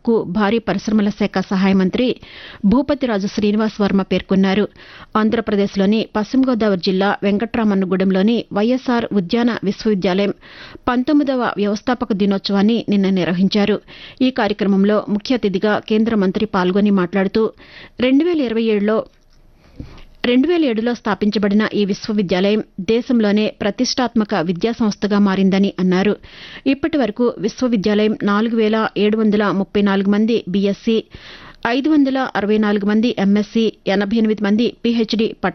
ఉక్కు భారీ పరిశ్రమల శాఖ సహాయ మంత్రి భూపతిరాజు శ్రీనివాస్ వర్మ పేర్కొన్నారు ఆంధ్రప్రదేశ్లోని పశ్చిమ గోదావరి జిల్లా వెంకట్రామన్నగూడెంలోని వైఎస్ఆర్ ఉద్యాన విశ్వవిద్యాలయం పంతొమ్మిదవ వ్యవస్థాపక దినోత్సవాన్ని నిన్న నిర్వహించారు ఈ కార్యక్రమంలో ముఖ్య అతిథిగా కేంద్ర మంత్రి పాల్గొని మాట్లాడుతూ రెండు వేల ఇరవై ఏడులో రెండు వేల ఏడులో స్థాపించబడిన ఈ విశ్వవిద్యాలయం దేశంలోనే ప్రతిష్టాత్మక విద్యా సంస్థగా మారిందని అన్నారు ఇప్పటి వరకు విశ్వవిద్యాలయం నాలుగు వేల ఏడు వందల ముప్పై నాలుగు మంది బీఎస్సీ ఐదు వందల అరవై నాలుగు మంది ఎంఎస్సీ ఎనభై ఎనిమిది మంది పీహెచ్డీ పట్ట